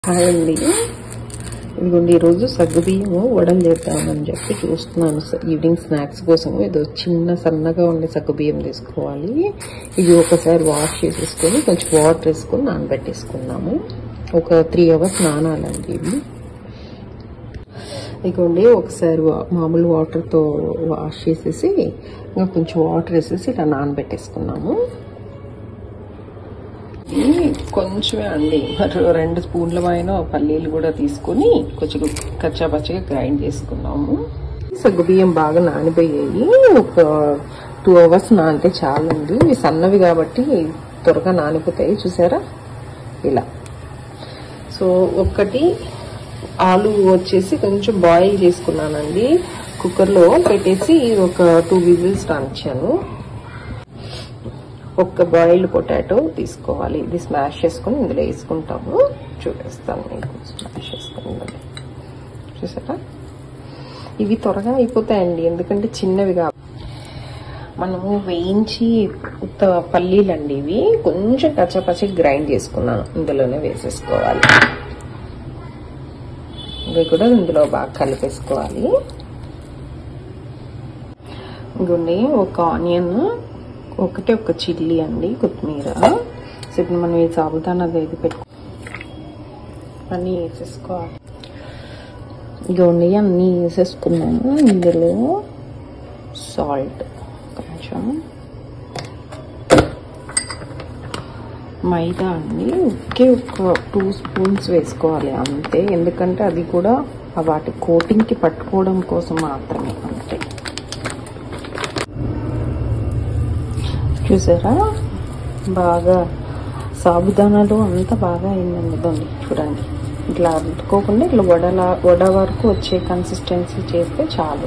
Hi అండి ఇదిగోండి ఈరోజు సగ్గుబియ్యము వడలు చేద్దామని చెప్పి చూస్తున్నాను స- ఈవినింగ్ స్నాక్స్ కోసం ఏదో చిన్న సన్నగా ఉండే సగ్గుబియ్యం తీసుకోవాలి ఇవి ఒకసారి వాష్ చేసేసుకొని కొంచెం వాటర్ వేసుకొని నానబెట్టేసుకున్నాము ఒక త్రీ అవర్స్ నానాలండి ఇవి ఇదిగోండి ఒకసారి వా- మామూలు వాటర్తో వాష్ చేసేసి ఇంకా కొంచెం వాటర్ వేసేసి ఇలా నానబెట్టేసుకున్నాము ఇది కొంచెమే అండి మరి రెండు స్పూన్ల పైన పల్లీలు కూడా తీసుకొని కొంచెం కచ్చా పచ్చగా గ్రైండ్ చేసుకున్నాము సగ్గుబియ్యం బాగా నానిపోయాయి ఒక టూ అవర్స్ నానితే చాలండి ఇవి సన్నవి కాబట్టి త్వరగా నానిపోతాయి చూసారా ఇలా సో ఒక్కటి ఆలు వచ్చేసి కొంచెం బాయిల్ చేసుకున్నానండి కుక్కర్లో పెట్టేసి ఒక టూ విజిల్స్ రానిచ్చాను ఒక్క బాయిల్డ్ పొటాటో తీసుకోవాలి ఇది స్మాష్ చేసుకొని ఇందులో వేసుకుంటాము చూపిస్తాను మీకు స్మాష్ చేసుకొని ఇందులో. చూసారా ఇవి త్వరగా అయిపోతాయండి ఎందుకంటే చిన్నవి కాబట్టి మనము వేయించి ఉత్త పల్లీలండి ఇవి కొంచెం కచ్చపచ్చి గ్రైండ్ చేసుకున్నాను ఇందులోనే వేసేసుకోవాలి ఇవి కూడా ఇందులో బాగా కలిపేసుకోవాలి ఇంకొండి ఒక ఆనియన్ ఒకటే ఒక చిల్లీ అండి కొత్తిమీర సో ఇప్పుడు మనం ఈ సాబుదానా ఇది పెట్టు అన్నీ వేసేసుకోవాలి ఇగోండి అన్నీ వేసేసుకున్నాము ఇందులో సాల్ట్ కొంచెం మైదా అండి ఒకే ఒక టూ స్పూన్స్ వేసుకోవాలి అంతే ఎందుకంటే అది కూడా ఆ వాటి కోటింగ్కి పట్టుకోవడం కోసం మాత్రమే అంతే చూసారా బాగా సాబుదానాలు అంతా బాగా అయిందండి దాన్ని చూడండి ఇట్లా అతుక్కోకుండా ఇట్లా వడలా వడ వరకు వచ్చే కన్సిస్టెన్సీ చేస్తే చాలు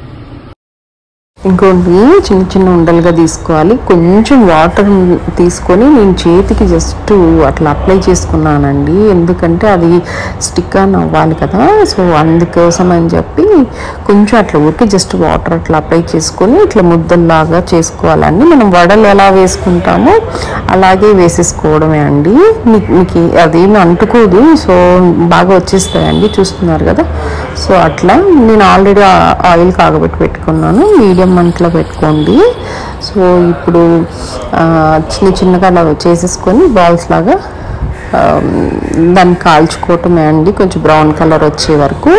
ఇంకోటి చిన్న చిన్న ఉండలుగా తీసుకోవాలి కొంచెం వాటర్ తీసుకొని నేను చేతికి జస్ట్ అట్లా అప్లై చేసుకున్నానండి ఎందుకంటే అది స్టిక్ ఆన్ అవ్వాలి కదా సో అందుకోసం అని చెప్పి కొంచెం అట్లా ఊరికి జస్ట్ వాటర్ అట్లా అప్లై చేసుకొని ఇట్లా ముద్దల్లాగా చేసుకోవాలండి మనం వడలు ఎలా వేసుకుంటామో అలాగే వేసేసుకోవడమే అండి మీకు మీకు అదేమి అంటుకోదు సో బాగా వచ్చేస్తాయండి చూస్తున్నారు కదా సో అట్లా నేను ఆల్రెడీ ఆయిల్ కాగబెట్టి పెట్టుకున్నాను మీడియం మంటలో పెట్టుకోండి సో ఇప్పుడు ఆ, చిన్న చిన్నగా అలా చేసేసుకొని బాల్స్ లాగా ఆ, దాన్ని కాల్చుకోవటమే అండి కొంచెం బ్రౌన్ కలర్ వచ్చే వరకు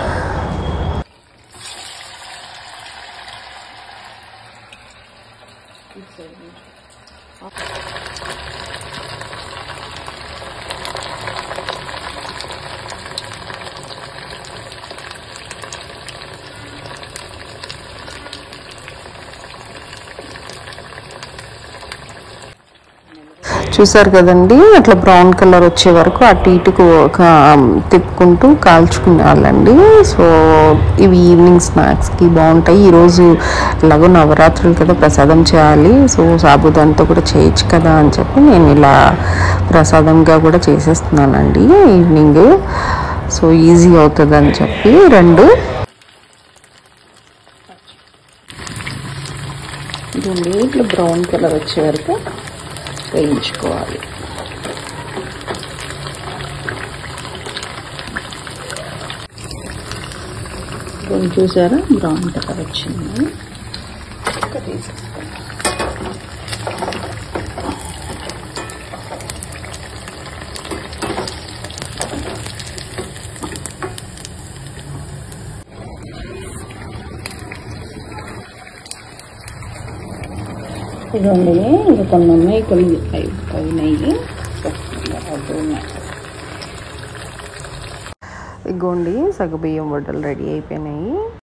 చూసారు కదండి అట్లా బ్రౌన్ కలర్ వచ్చే వరకు అటు ఇటుకు ఒక తిప్పుకుంటూ కాల్చుకునేవాళ్ళండి సో ఇవి ఈవినింగ్ స్నాక్స్కి బాగుంటాయి ఈరోజు ఎలాగో నవరాత్రులు కదా ప్రసాదం చేయాలి సో సాబుదాంతో కూడా చేయొచ్చు కదా అని చెప్పి నేను ఇలా ప్రసాదంగా కూడా చేసేస్తున్నానండి ఈవినింగ్ సో ఈజీ అవుతుంది అని చెప్పి రెండు ఇదండి ఇట్లా బ్రౌన్ కలర్ వచ్చే వరకు వేయించుకోవాలి కొంచెం చూసారా బ్రౌన్ కలర్ వచ్చింది ఇంకా తీసేసుకోండి. ఇదండి ఇంకా కొన్ని ఉన్నాయి కొన్ని అయి అయినాయి సో, ఇలా అవి ఉన్నాయి ఇగోండి సగబియ్యం వడ్డలు రెడీ అయిపోయినాయి